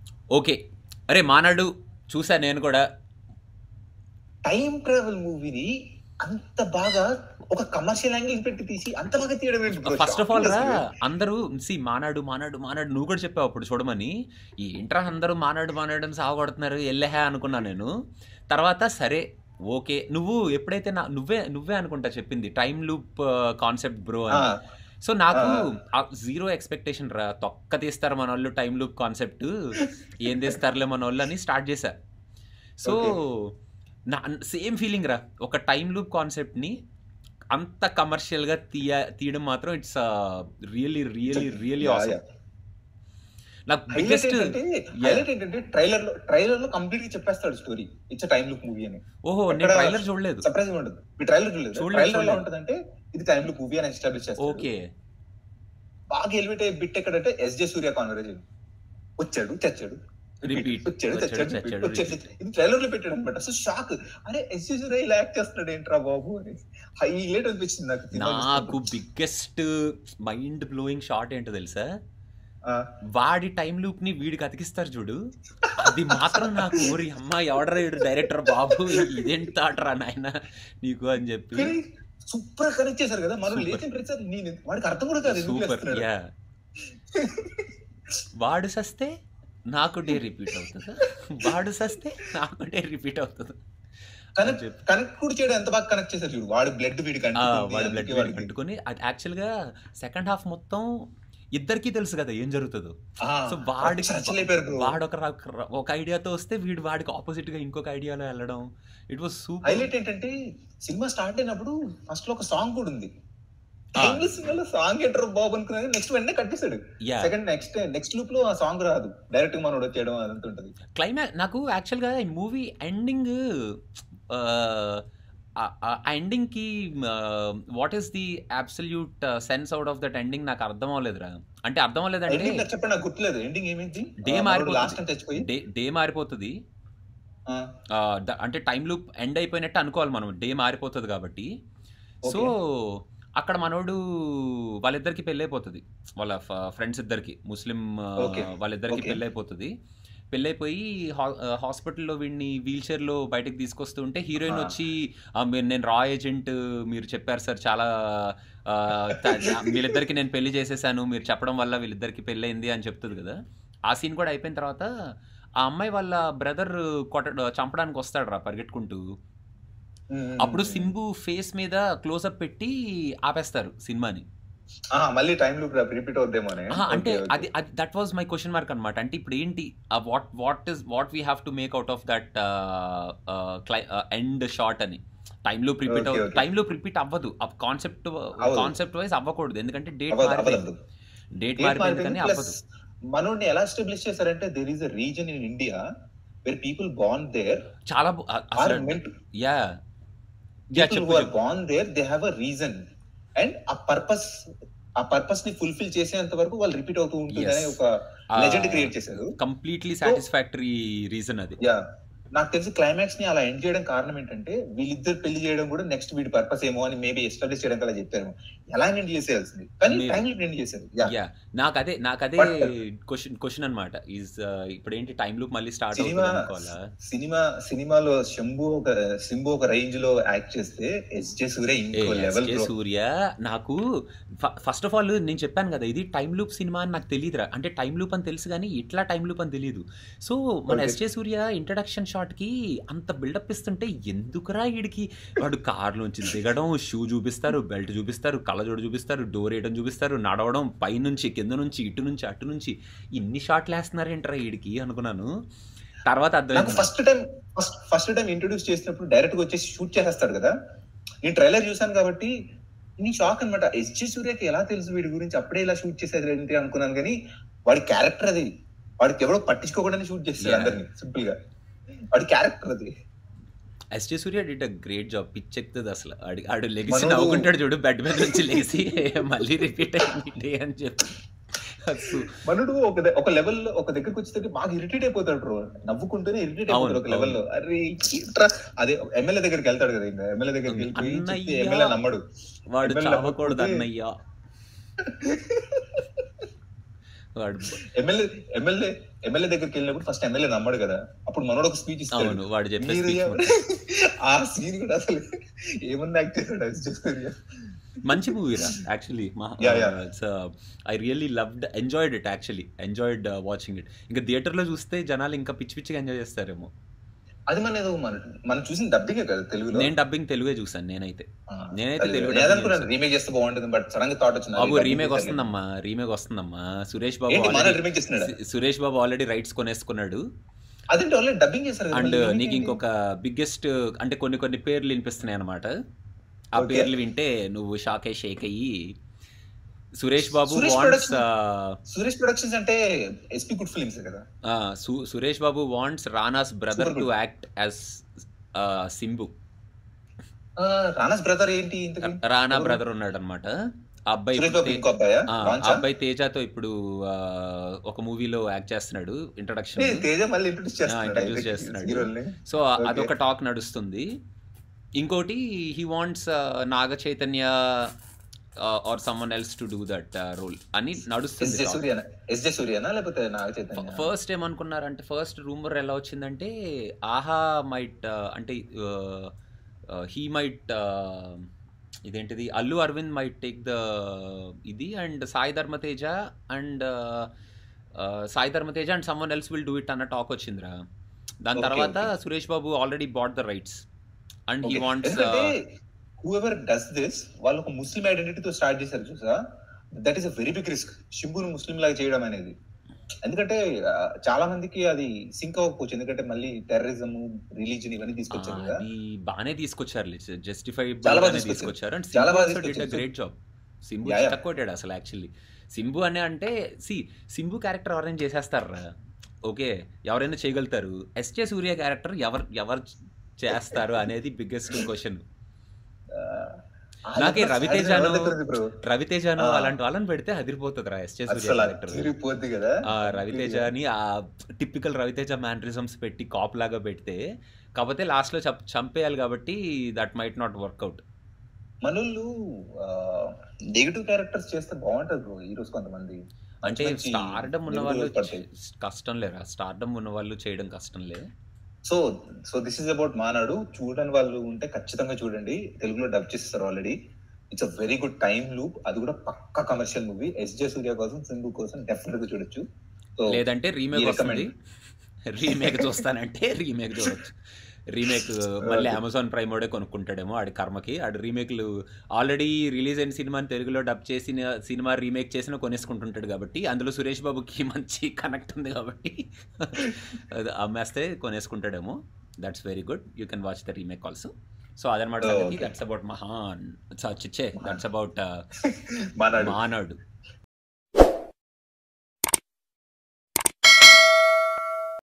Okay అరే మానాడు చూసా నేను కూడా టైం ట్రావెల్ మూవీని అంత బాగా ఒక కమర్షియల్ యాంగిల్ పెట్టి తీసి అంత బాగా తీయడం ఏంటి bro? ఫస్ట్ ఆఫ్ ఆల్ రా Shocking అసలు. అందరూ సి మానాడు మానాడు మానాడు నువ్వు కూడా చెప్పావు అప్పుడు చూడమని ఏంట్రా అందరూ మానాడు మానాడు అని సాగొడుతున్నారు ఎల్లెహే అనుకున్నా నేను తర్వాత సరే ఓకే నువ్వు ఎప్పుడైతే నా నువ్వే నువ్వే అనుకుంటా చెప్పింది టైం లూప్ కాన్సెప్ట్ బ్రో ఆ, అని సో నాకు జీరో ఎక్స్పెక్టేషన్ రా తొక్క తీస్తారు మన వాళ్ళు టైం లూప్ కాన్సెప్ట్ ఏం తీస్తారులే మన వాళ్ళు అని స్టార్ట్ చేశా సో నా సేమ్ ఫీలింగ్ రా ఒక టైం లూప్ కాన్సెప్ట్ని అంత కమర్షియల్గా తీయ తీయడం మాత్రం it's really really really Yeah, awesome yeah. నాకు హైలైట్ బిగ్గెస్ట్ ఏంటంటే హైలైట్ ఏంటంటే ట్రైలర్ లో ట్రైలర్ లో కంప్లీట్ గా చెప్పేస్తాడు story it's time loop movie అని ఓహో నేను ఎక్కడ- ట్రైలర్ చూడలేదు సర్ప్రైజ్ ఉంటుంది మీ ట్రైలర్ చూడలేదు చూడలేదు, ట్రైలర్ ఎలా చూడలేదు. ఉంటదంటే ఇది టైం లుక్ మూవీ అని ఎస్టాబ్లిష్ చేస్తాడు ఓకే బాగా ఎలివేట్ అయ్యే బిట్ ఎక్కడంటే ఎస్జే సూర్య కాన్వరేషన్ వచ్చాడు చచ్చాడు Repeat. వచ్చాడు వచ్చాడు, చచ్చాడు చచ్చాడు, repeat, వచ్చాడు చచ్చాడు. ఇది ట్రైలర్ లో పెట్టాడు అనమాట సో షాక్ అరే ఎస్జే సూర్య ఇలా యాక్ట్ చేస్తున్నాడు ఏంట్రా బాబు అని హైలైట్ అనిపించింది నాకు సినిమా నాకు చూస్తున్నప్పుడు. బిగ్గెస్ట్ మైండ్ బ్లోయింగ్ షాట్ ఏంటో తెలుసా ఆ, వాడి టైం లూప్ ని వీడికి అతికిస్తారు చూడు అది మాత్రం నాకు ఊరి అమ్మ ఎవడరా వీడు డైరెక్టర్ బాబు ఇదేంటి తాటరా నాయన నీకు అని చెప్పి కానీ సూపర్ కనెక్ట్ చేశారు కదా మనం Super. లేచిన ప్రతిసారి నేను వాడికి అర్థం కూడా కాదు ఎందుకు సూపర్ లేస్తున్నాడు. యా వాడు సస్తే నాకు డే రిపీట్ అవుతుంది వాడు సస్తే నాకు డే రిపీట్ అవుతుంది కనెక్ట్ చెప్పి. కనెక్ట్ కూడా చేయడం ఎంత బాగా కనెక్ట్ చేశారు చూడు వాడు బ్లడ్ వీడికి ఆ, అంటుకుంది, వాడు బ్లడ్ అందుకే వాడికి- పెట్టుకుని అది యాక్చువల్గా సెకండ్ హాఫ్ మొత్తం ఇద్దరికి తెలుసు కదా ఏం జరుగుతుందో ఆ, సో వాడికి చచ్చలేపారు bro. వాడు ఒక ర- ఒక ఐడియాతో వస్తే వీడు వాడికి ఆపోజిట్ గా ఇంకొక ఐడియాలో వెళ్ళడం ఇట్ వాస్ సూపర్ హైలైట్ ఏంటంటే సినిమా స్టార్ట్ అయినప్పుడు ఫస్ట్ లో ఒక సాంగ్ కూడా ఉంది ఆ. టైమ్లెస్ సినిమాలో సాంగ్ ఏంటారు బాబు అనుకున్నాను నెక్స్ట్ వెంటనే కట్టేశాడు yeah second next next loop లో ఆ సాంగ్ రాదు డైరెక్ట్ మనోడు వచ్చేయడం అదంతా ఉంటది క్లైమాక్స్ నాకు యాక్చువల్గా ఈ మూవీ ఎండింగ్ ఆ ఎండింగ్ కి what is the absolute sense out of that ending నాకు అర్థం అవ్వలేదురా అంటే అర్థం అవ్వలేదంటే ఎండింగ్ నాకు చెప్పండి నాకు గుర్తులేదు ఎండింగ్ ఏమైంది Day మారిపోతుంది. లాస్ట్ టైం తెచ్చిపోయి డే డే మారిపోతుంది ఆ, ఆ, ద- అంటే టైం లూప్ ఎండ్ అయిపోయినట్టు అనుకోవాలి మనం డే మారిపోతుంది కాబట్టి సో అక్కడ మనోడు వాళ్ళిద్దరికి పెళ్ళి అయిపోతుంది వాళ్ళ ఫ్రెండ్స్ ఇద్దరికి ముస్లిం ఆ, Okay. వాళ్ళిద్దరికి Okay. పెళ్ళి అయిపోతుంది పెళ్ళి అయిపోయి హా- ఆ, హాస్పిటల్లో వీడిని వీల్ చైర్ లో బయటకు తీసుకొస్తూ ఉంటే హీరోయిన్ Ah. వచ్చి "ఆ, మీరు నేను రా ఏజెంట్ మీరు చెప్పారు సార్ చాలా ఆ, త- వీళ్ళిద్దరికి నేను పెళ్లి చేసేసాను మీరు చెప్పడం వల్ల వీళ్ళిద్దరికి పెళ్ళి అయింది అని చెప్తుంది కదా ఆ సీన్ కూడా అయిపోయిన తర్వాత ఆ అమ్మాయి వాళ్ళ బ్రదర్ కొట్ట చంపడానికి వస్తాడు రా పరిగెట్టుకుంటూ ఉమ్, అప్పుడు ఉమ్, సింబు ఫేస్ మీద క్లోజ్అప్ పెట్టి ఆపేస్తారు సినిమాని ఆ, మళ్ళీ టైం లూప్ రిపీట్ అవుద్దేమో అని. ఆహా, అంటే Okay, okay. అది అది that was my question mark అనమాట అంటే ఇప్పుడు ఏంటి what what is what we have to make out of that end short అని time loop repeat Okay, okay. Time loop repeat అవ్వదు కాన్సెప్ట్ అవ్వదు. కాన్సెప్ట్ వైజ్ అవ్వకూడదు ఎందుకంటే డేట్ అవ్వదు, మారిపోయింది అవ్వదు. డేట్ Date మారిపోయింది మారిపోయింది. కానీ Plus, అవ్వదు మనోడిని ఎలా ఎస్టాబ్లిష్ చేశారంటే there is a reason in India where people born there చాలా బు- అ- ఆర్ అసలు మెంట్ యా యా పీపుల్ చెప్పు హు ఆర్ చెప్పు. Born there they have a reason and ఆ పర్పస్ ఆ పర్పస్ ని ఫుల్ఫిల్ చేసేంత వరకు వాళ్ళు రిపీట్ అవుతూ ఉంటుంది అనే Yes. ఒక లెజెండ్ క్రియేట్ చేశారు కంప్లీట్లీ సాటిస్ఫాక్టరీ రీజన్ అది యా నాకు తెలిసి క్లైమాక్స్ ని అలా ఎండ్ చేయడం కారణం ఏంటంటే వీళ్ళిద్దరు పెళ్లి చేయడం కూడా నెక్స్ట్ వీడి పర్పస్ ఏమో అని మేబీ ఎస్టాబ్లిష్ చేయడం అలా చెప్పారు ఎలా ఎండ్ చేసేయాల్సింది కానీ Maybe. టైం ఎండ్ చేశారు యా యా నాకు అదే నాకు అదే But- క్వశ్చన్ క్వశ్చన్ అనమాట ఈజ్ ఇప్పుడు ఏంటి టైం లూప్ మళ్ళీ స్టార్ట్ సినిమా అవుతుంది అనుకోవాలా సినిమా సినిమాలో శంభు ఒక సింబు ఒక రేంజ్ లో యాక్ట్ చేస్తే ఎస్జే సూర్య ఇంకో లెవెల్ ఎస్కే సూర్య నాకు ఫస్ట్ ఆఫ్ ఆల్ నేను చెప్పాను కదా ఇది టైం లూప్ సినిమా అని నాకు తెలియదురా అంటే టైం లూప్ అని తెలుసు కానీ ఇట్లా టైం లూప్ అని తెలియదు సో మన Okay. S K Suryah introduction shot కి అంత బిల్డప్ ఇస్తుంటే ఎందుకురా వీడికి వాడు కార్లోంచి దిగడం షూ చూపిస్తారు బెల్ట్ చూపిస్తారు కళ్ళజోడు చూపిస్తారు డోర్ వేయడం చూపిస్తారు నడవడం పైనుంచి కింద నుంచి ఇటు నుంచి అటు నుంచి ఇన్ని షాట్లు వేస్తున్నారేంట్రా వీడికి అనుకున్నాను తర్వాత నాకు అర్థమైంది first time first first time introduce చేసినప్పుడు డైరెక్ట్ గా వచ్చేసి షూట్ చేసేస్తాడు కదా నేను ట్రైలర్ చూసాను కాబట్టి నీ షాక్ అనమాట ఎస్జే సూర్యకి ఎలా తెలుసు వీడి గురించి అప్పుడే ఇలా షూట్ చేసేది ఏంటి అనుకున్నాను కానీ వాడి క్యారెక్టర్ అది వాడికి ఎవడో పట్టించుకోకుండా షూట్ చేస్తాడు Yeah. అందరిని సింపుల్ గా వాడి క్యారెక్టర్ అది S T Suryah did a great job పిచ్చెక్తుంది అసలు ఆడి ఆడు లెగిసి మనోడు- నవ్వుకుంటాడు చూడు బెడ్ మీద నుంచి లేచి మళ్ళీ రిపీట్ అయింది అని చెప్పి అస్సు. మనుడు ఒక ద- ఒక లెవెల్ లో ఒక దగ్గరకు వచ్చేసరికి బాగా ఇరిటేట్ అయిపోతాడు బ్రో నవ్వుకుంటూనే ఇరిటేట్ అవును, అయిపోతాడు ఒక లెవెల్ లో అరే ఏంట్రా? అదే ఎమ్మెల్యే దగ్గరికి వెళ్తాడు కదా ఇంకా ఎమ్మెల్యే దగ్గరికి వెళ్ళిపోయి అన్నయ్య. ఎమ్మెల్యే నమ్మడు వాడు ఎమ్మెల్యే చావకూడదు నవ్వుకుంటే- అన్నయ్య వాడు ఎమ్మెల్యే ఎమ్మెల్యే ఎమ్మెల్యే దగ్గరికి వెళ్ళినప్పుడు ఫస్ట్ ఎమ్మెల్యే నమ్మడు కదా అప్పుడు మనోడు ఒక స్పీచ్ ఇస్తాడు అవును వాడు చెప్పే మీరు speech ఎవ- ఆ సీన్ కూడా అసలు ఏమన్నా యాక్ట్ చేశాడు ఎస్ జే సూర్య మంచి మూవీ రా actually Yeah, yeah. It's I really loved enjoyed it actually enjoyed watching it ఇంకా థియేటర్ లో చూస్తే జనాలు ఇంకా పిచ్చి పిచ్చిగా ఎంజాయ్ చేస్తారేమో అది మన ఏదో మన మనం చూసిన డబ్బింగే కదా తెలుగులో నేను డబ్బింగ్ తెలుగే చూసాను నేనైతే ఆ, నేనైతే అది తెలుగు నేను dubbing అనుకున్నాను రీమేక్ చేస్తే బాగుంటుంది బట్ సడన్ గా థాట్ వచ్చింది బాబు dubbing రీమేక్ చేయాలి. వస్తుందమ్మా రీమేక్ వస్తుందమ్మా సురేష్ బాబు ఏంటి మన already- రీమేక్ చేస్తున్నాడా సు- సురేష్ బాబు ఆల్రెడీ రైట్స్ కొనేసుకున్నాడు అదేంటి ఆల్రెడీ డబ్బింగ్ చేస్తారు కదా, అండ్ మళ్ళీ remake నీకు ఏంటి? ఇంకొక బిగ్గెస్ట్ అంటే కొన్ని కొన్ని పేర్లు వినిపిస్తున్నాయి అనమాట ఆ Okay. పేర్లు వింటే నువ్వు షాక్ అయ్యి షేక్ అయ్యి సురేష్ బాబు సురేష్ వాంట్స్ సురేష్ ప్రొడక్షన్స్ అంటే ఎస్పీ గుడ్ ఫిలిమ్స్ కదా Suresh Babu wants Rana's brother Super too good. Act as Simbu ఆ, రానాస్ బ్రదర్ ఏంటి ఇంతకీ? రానా ఎవరు? బ్రదర్ ఉన్నాడు అనమాట ఆ అబ్బాయి సురేష్ బాబు తే- ఇంకో అబ్బాయా ఆ, ఆ లాంచా? అబ్బాయి తేజతో ఇప్పుడు ఆ, ఒక మూవీలో యాక్ట్ చేస్తున్నాడు ఇంట్రడక్షన్ ఏ, తేజ మళ్ళీ ఇంట్రొడ్యూస్ చేస్తున్నాడు introduce అయితే చేస్తున్నాడు. హీరోల్ని. So Okay. అదొక టాక్ నడుస్తుంది ఇంకోటి he wants Naga Chaitanya or someone else to do that role అని ఎస్ నడుస్తుంది జే సూర్యనా ఎస్ జే సూర్యనా లేకపోతే నాగ చైతన్య ఫస్ట్ ఏమనుకున్నారంటే ఫస్ట్ రూమర్ ఎలా వచ్చిందంటే ఆహా మైట్ అంటే హీ మైట్ ఇదేంటిది Allu Aravind might take the ఇది and Sai Dharam Tej and Sai Dharam Tej and someone else will do it అన్న టాక్ వచ్చిందిరా దాని Okay, తర్వాత okay. Suresh Babu already bought the rights and he Okay. Wants ఎందుకంటే హూఎవర్ డస్ దిస్ వాళ్ళు ఒక ముస్లిం ఐడెంటిటీతో స్టార్ట్ చేశారు చూసా that is a very big risk షింబును ముస్లిం లాగా చేయడం అనేది ఎందుకంటే ఆ, చాలా మందికి అది సింక్ అవ్వకపోవచ్చు ఎందుకంటే మళ్ళీ టెర్రరిజం రిలీజన్ ఇవన్నీ తీసుకొచ్చారు కదా అది బాగానే తీసుకొచ్చారు జస్టిఫై చాలా బాగా బాగానే తీసుకొచ్చారు. తీసుకొచ్చారు అండ్ చాలా బాగా సింబు డిడ్ తీసుకొచ్చారు. Great job Simbu Yeah, yeah. తక్కువటాడు అసలు యాక్చువల్లీ సింబు అనే అంటే సి సింబు క్యారెక్టర్ ఎవరైనా చేసేస్తారా ఓకే ఎవరైనా చేయగలుగుతారు ఎస్జే సూర్య క్యారెక్టర్ ఎవరు ఎవరు చేస్తారు అనేది బిగ్గెస్ట్ క్వశ్చన్ నాకే రవితేజను రవితేజను Ah. అలాంటి వాళ్ళని పెడితే అదిరిపోతుంది రా ఎస్జే సూర్య అసలు క్యారెక్టర్ తిరిగిపోద్ది కదా ఆ రవితేజ అని ఆ టిపికల్ రవితేజ మ్యానరిజమ్స్ పెట్టి కాప్ లాగా పెడితే కాకపోతే లాస్ట్ లో చంప్- చంపేయాలి కాబట్టి దట్ మైట్ నాట్ వర్కౌట్ మనోళ్ళు నెగిటివ్ క్యారెక్టర్స్ చేస్తే బాగుంటది బ్రో ఈ రోజు కొంతమంది అంటే మంచి స్టార్డమ్ ఉన్న negative వాళ్ళు పడతాయి. చే- కష్టం లేరా స్టార్డమ్ ఉన్న వాళ్ళు చేయడం కష్టం లే so so this is about Maanaadu చూడని వాళ్ళు ఉంటే ఖచ్చితంగా చూడండి తెలుగులో డబ్ చేస్తారు already it's a very good time loop అది కూడా పక్కా commercial movie S J Suryah కోసం సింధు కోసం డెఫినెట్ గా చూడొచ్చు సో లేదంటే రీమేక్ we వస్తుంది రీమేక్ చూస్తానంటే రీమేక్ చూడొచ్చు రీమేక్ మళ్ళీ Okay. అమెజాన్ ప్రైమ్ వాడే కొనుక్కుంటాడేమో ఆడి కర్మకి ఆడి రీమేక్లు ఆల్రెడీ రిలీజ్ అయిన సినిమాని తెలుగులో డబ్ చేసిన సినిమా రీమేక్ చేసిన కొనేసుకుంటుంటాడు కాబట్టి అందులో సురేష్ బాబుకి మంచి కనెక్ట్ ఉంది కాబట్టి అది అమ్మేస్తే కొనేసుకుంటాడేమో that's very good you can watch the remake also so అదనమాట Oh, సంగతి okay. దట్స్ అబౌట్ మహాన్ చిచ్చే దట్స్ అబౌట్ మానాడు మానాడు